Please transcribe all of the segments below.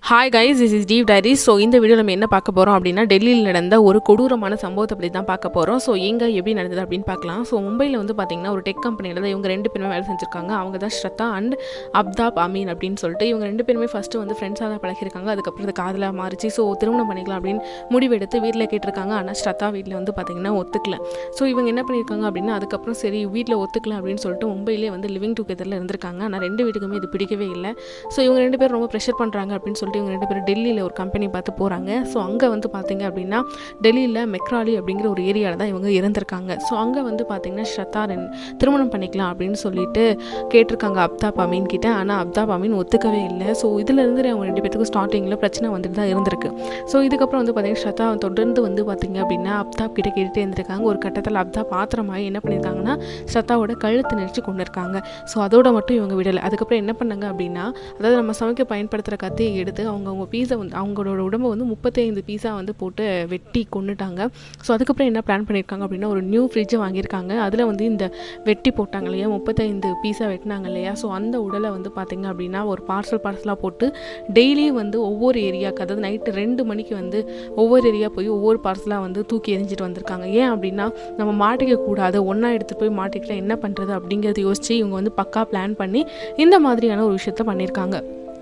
hi guys is is டீவ் diaries so இந்த video நம்ம என்ன பார்க்க போகிறோம் அப்படின்னா டெல்லியில் நடந்த ஒரு கொடூரமான சம்பவத்தை பற்றி தான் பார்க்க போகிறோம் ஸோ எங்கே எப்படி நடந்தது அப்படின்னு பார்க்கலாம் ஸோ மும்பையில் வந்து பார்த்தீங்கன்னா ஒரு டெக் கம்பெனியில் தான் இவங்க ரெண்டு பேருமே வேலை செஞ்சுருக்காங்க அவங்க தான் ஸ்ரத்தா அண்ட் அப்தாப் அமீன் அப்படின்னு சொல்லிட்டு இவங்க ரெண்டு பேருமே ஃபஸ்ட்டு வந்து ஃப்ரெண்ட்ஸாக தான் பழகிருக்காங்க அதுக்கப்புறம் இது காதலாக மாறிச்சு ஸோ திருமணம் பண்ணிக்கலாம் அப்படின்னு முடிவெடுத்து வீட்டில் கேட்டிருக்காங்க ஆனால் ஸ்ரத்தா வீட்டில் வந்து பார்த்தீங்கன்னா ஒத்துக்கல ஸோ இவங்க என்ன பண்ணியிருக்காங்க அப்படின்னா அதுக்கப்புறம் சரி வீட்டில் ஒத்துக்கல அப்படின்னு சொல்லிட்டு மும்பையிலே வந்து லிவிங் டுகெதரில் இருந்திருக்காங்க ஆனால் ரெண்டு வீட்டுக்குமே இது பிடிக்கவே இல்லை ஸோ இவங்க ரெண்டு பேரும் ரொம்ப ப்ரெஷர் பண்ணுறாங்க அப்படின்னு சொல்லிட்டு இவங்க ரெண்டு பேரும் டெல்லியில் ஒரு கம்பெனி பார்த்து போகிறாங்க ஸோ அங்கே வந்து பார்த்தீங்க அப்படின்னா டெல்லியில் மெக்ராலி அப்படிங்கிற ஒரு ஏரியாவில் தான் இவங்க இருந்திருக்காங்க ஸோ அங்கே வந்து பார்த்தீங்கன்னா ஸ்ரத்தா ரென்- திருமணம் பண்ணிக்கலாம் அப்படின்னு சொல்லிட்டு கேட்டிருக்காங்க அப்தாப் அமீன் கிட்ட ஆனால் அப்தாப் அமீன் ஒத்துக்கவே இல்லை ஸோ இதுலேருந்து அவங்க ரெண்டு பேத்துக்கும் ஸ்டார்டிங்கில் பிரச்சனை வந்துட்டு தான் இருந்திருக்கு ஸோ இதுக்கப்புறம் வந்து பார்த்தீங்கன்னா ஸ்ரத்தா தொடர்ந்து வந்து பார்த்தீங்க அப்படின்னா அப்தாப் கிட்ட கேட்டுகிட்டே இருந்திருக்காங்க ஒரு கட்டத்தில் அப்தாப் ஆத்திரமாகி என்ன பண்ணியிருக்காங்கன்னா ஸ்ரத்தாவோட கழுத்து நெரிச்சு கொண்டு இருக்காங்க ஸோ அதோட மட்டும் இவங்க விடலை அதுக்கப்புறம் என்ன பண்ணாங்க அப்படின்னா அதாவது நம்ம சமைக்க பயன்படுத்துகிற கத்தியை எடுத்து அவங்க அவங்க பீஸை வந்து அவங்களோட உடம்பை வந்து முப்பத்தைந்து பீஸா வந்து போட்டு வெட்டி கொண்டுட்டாங்க ஸோ அதுக்கப்புறம் என்ன பிளான் பண்ணியிருக்காங்க அப்படின்னா ஒரு நியூ ஃப்ரிட்ஜை வாங்கியிருக்காங்க அதில் வந்து இந்த வெட்டி போட்டாங்க இல்லையா முப்பத்தைந்து பீஸா வெட்டினாங்க இல்லையா ஸோ அந்த உடலை வந்து பார்த்திங்க அப்படின்னா ஒரு பார்சல் பார்சலாக போட்டு டெய்லியும் வந்து ஒவ்வொரு ஏரியாவுக்கு அதாவது நைட்டு ரெண்டு மணிக்கு வந்து ஒவ்வொரு ஏரியா போய் ஒவ்வொரு பார்சலாக வந்து தூக்கி எரிஞ்சிட்டு வந்திருக்காங்க ஏன் அப்படின்னா நம்ம மாட்டிக்க கூடாது ஒன்றா எடுத்துகிட்டு போய் மாட்டிக்கிட்டா என்ன பண்ணுறது அப்படிங்கிறத யோசித்து இவங்க வந்து பக்கா பிளான் பண்ணி இந்த மாதிரியான ஒரு விஷயத்த பண்ணியிருக்காங்க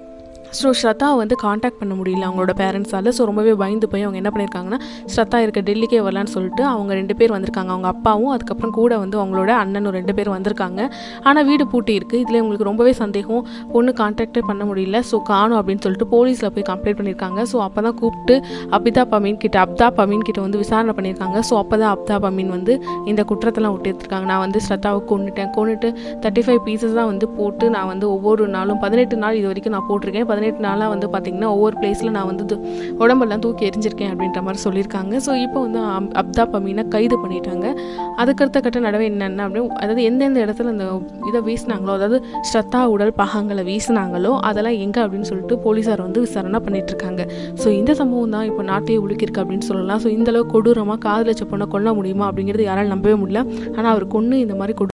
ஸோ ஸ்ரத்தா வந்து காண்டாக்ட் பண்ண முடியல அவங்களோட பேரண்ட்ஸால் ஸோ ரொம்பவே பயந்து போய் அவங்க என்ன பண்ணியிருக்காங்கன்னா ஸ்ரத்தா இருக்க டெல்லிக்கே வரலான்னு சொல்லிட்டு அவங்க ரெண்டு பேர் வந்திருக்காங்க அவங்க அப்பாவும் அதுக்கப்புறம் கூட வந்து அவங்களோட அண்ணனும் ரெண்டு பேர் வந்திருக்காங்க ஆனால் வீடு பூட்டி இருக்குது இதில் உங்களுக்கு ரொம்பவே சந்தேகம் பொண்ணு காண்டாக்டே பண்ண முடியல ஸோ காணும் அப்படின்னு சொல்லிட்டு போலீஸில் போய் கம்ப்ளைண்ட் பண்ணியிருக்காங்க ஸோ அப்போ தான் கூப்பிட்டு அபிதாப் அமீன் கிட்ட அப்தாப் அமீன் கிட்ட வந்து விசாரணை பண்ணியிருக்காங்க ஸோ அப்போ தான் அப்தாப் அமீன் வந்து இந்த குற்றத்தெல்லாம் விட்டு எடுத்திருக்காங்க நான் வந்து ஸ்ரத்தாவை கொண்டுட்டேன் கொண்டுட்டு தேர்ட்டி ஃபைவ் பீசஸ் தான் வந்து போட்டு நான் வந்து ஒவ்வொரு நாளும் பதினெட்டு நாள் இது வரைக்கும் நான் போட்டிருக்கேன் பதினெட்டு நாளாக வந்து பார்த்திங்கன்னா ஒவ்வொரு பிளேஸில் நான் வந்து து- உடம்பெல்லாம் தூக்கி எரிஞ்சிருக்கேன் அப்படின்ற மாதிரி சொல்லியிருக்காங்க ஸோ இப்போ வந்து அப்- அப்தாப் அமீனை கைது பண்ணிட்டாங்க அதுக்கடுத்த கட்ட நடவை என்னென்ன அப்படின்னு அதாவது எந்தெந்த இடத்துல அந்த இதை வீசினாங்களோ அதாவது ஸ்ரத்தா உடல் பாகங்களை வீசினாங்களோ அதெல்லாம் எங்கே அப்படின்னு சொல்லிட்டு போலீஸார் வந்து விசாரணை பண்ணிட்டு இருக்காங்க ஸோ இந்த சம்பவம் தான் இப்போ நாட்டையே உலுக்கிருக்கு அப்படின்னு சொல்லலாம் ஸோ இந்த அளவுக்கு கொடூரமாக காதலிச்ச பொண்ணை கொல்ல முடியுமா அப்படிங்கிறது யாராலும் நம்பவே முடியல ஆனால் அவர் கொன்று இந்த மாதிரி கொடு